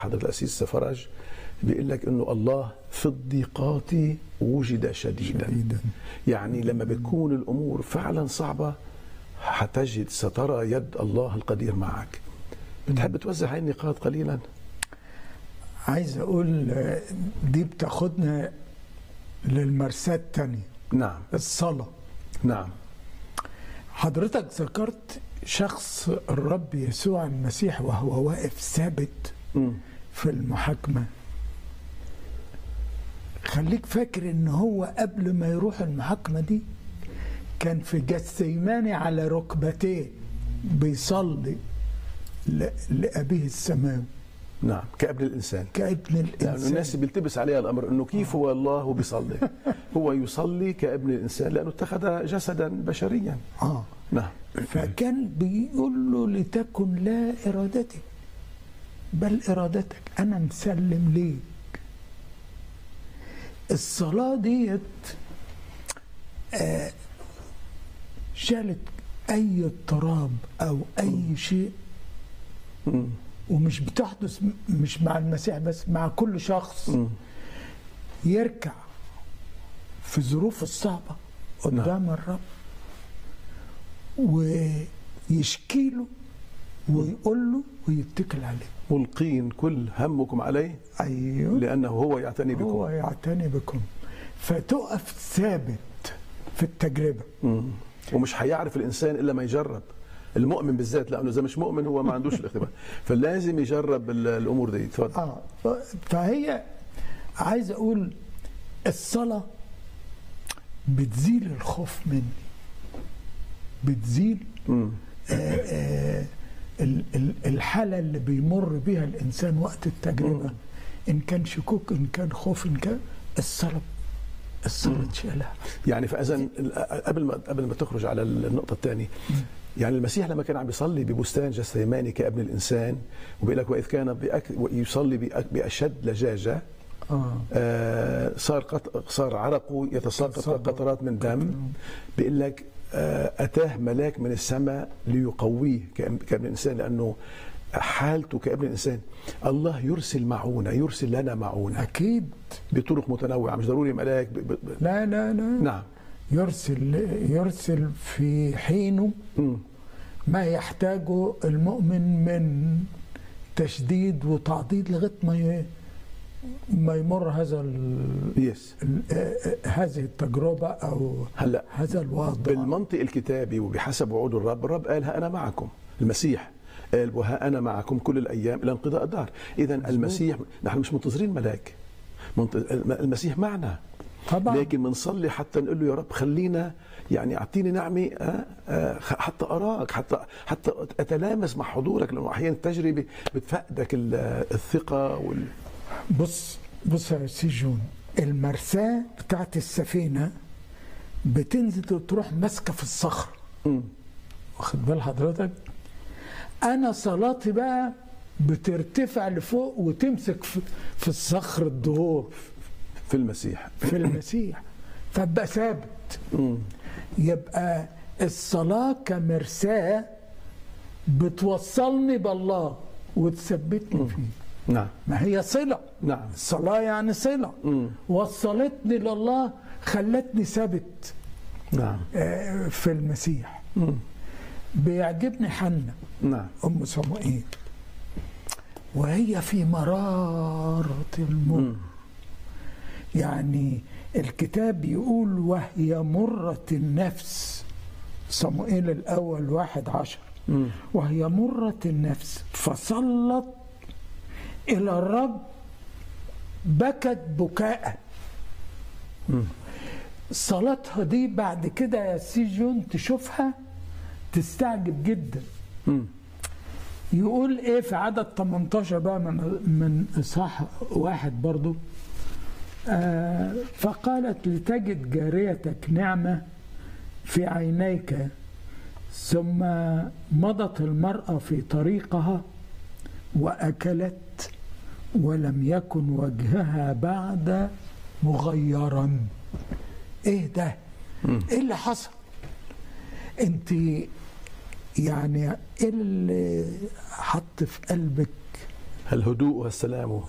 حضرة الأسيس فرج بيقول لك انه الله في الضيقات وجد شديدا شديدا. يعني لما بتكون الامور فعلا صعبه حتجد سترى يد الله القدير معك بتحب توزع هاي النقاط قليلا عايز اقول آه، دي بتاخدنا للمرساة التانية نعم الصلاة نعم حضرتك ذكرت شخص الرب يسوع المسيح وهو واقف ثابت مم. في المحاكمة خليك فاكر ان هو قبل ما يروح المحاكمة دي كان في جثيماني على ركبتيه بيصلي ل- لأبيه السماوي نعم كابن الانسان كابن لانه الإنسان الناس بيلتبس عليها الامر انه كيف هو الله وبيصلي هو يصلي كابن الانسان لانه اتخذ جسدا بشريا آه نعم فكان بيقول له لتكن لا إرادتي بل إرادتك أنا مسلم ليك الصلاة ديت آه، شالت أي اضطراب أو أي شيء مم. ومش بتحدث م- مش مع المسيح بس مع كل شخص مم. يركع في الظروف الصعبة قدام الرب ويشكي له ويقول له ويتكل عليه ملقين كل همكم عليه ايوه لانه هو يعتني بكم هو يعتني بكم فتقف ثابت في التجربة مم. ومش هيعرف الانسان الا ما يجرب المؤمن بالذات لانه اذا مش مؤمن هو ما عندوش الاختبار فلازم يجرب ال- الامور دي تفضل اه ف- فهي عايز اقول الصلاة بتزيل الخوف مني بتزيل مم. آه، آه، ال- ال- الحالة اللي بيمر بيها الإنسان وقت التجربة مم. إن كان شكوك إن كان خوف إن كان الصلاة الصلاة تشيلها يعني فاذا قبل ما قبل ما تخرج على النقطه الثانيه يعني المسيح لما كان عم يصلي ببستان جثيماني كابن الانسان وبيقول لك واذ كان بأك يصلي بأك باشد لجاجه آه آه، صار قط... صار عرقه يتساقط يتساقط. قطرات من دم بيقول لك آه، اتاه ملاك من السماء ليقويه كأم- كابن الانسان لانه حالته كابن الانسان الله يرسل معونه يرسل لنا معونه أكيد بطرق متنوعه مش ضروري ملاك ب... ب... ب... لا لا لا نعم يرسل يرسل في حينه مم. ما يحتاجه المؤمن من تشديد وتعضيد لغايه ما ي- ما يمر هذا ال... يس ال- آه، آه، هذه التجربه او هلا هذا الوضع بالمنطق الكتابي وبحسب وعود الرب الرب قال ها انا معكم المسيح قال وها انا معكم كل الايام الى انقضاء الدهر اذا المسيح نحن مش منتظرين ملاك منت- المسيح معنا طبعا لكن بنصلي حتى نقول له يا رب خلينا يعني اعطيني نعمه آه، آه، حتى اراك حتى حتى اتلامس مع حضورك لانه احيانا التجربه بتفقدك ال- الثقه وال بص بص يا سي جون المرساة بتاعت السفينة بتنزل وتروح ماسكة في الصخر مم. واخد بال حضرتك أنا صلاتي بقى بترتفع لفوق وتمسك في, في الصخر الدهور في المسيح في المسيح فابقى ثابت مم. يبقى الصلاة كمرساة بتوصلني بالله وتثبتني فيه نعم ما هي صلة نعم الصلاة يعني صلة مم. وصلتني لله خلتني ثابت نعم آه، في المسيح مم. بيعجبني حنة نعم أم صموئيل وهي في مرارة المر مم. يعني الكتاب يقول وهي مرة النفس صموئيل الأول واحد عشر مم. وهي مرة النفس فصلت إلى الرب بكت بكاء مم. صلاتها دي بعد كده يا سي جون تشوفها تستعجب جدا مم. يقول ايه في عدد 18 بقى من من اصحاح واحد برضو آه فقالت لتجد جاريتك نعمه في عينيك ثم مضت المراه في طريقها واكلت ولم يكن وجهها بعد مغيرا ايه ده ايه اللي حصل انت يعني ايه اللي حط في قلبك الهدوء والسلام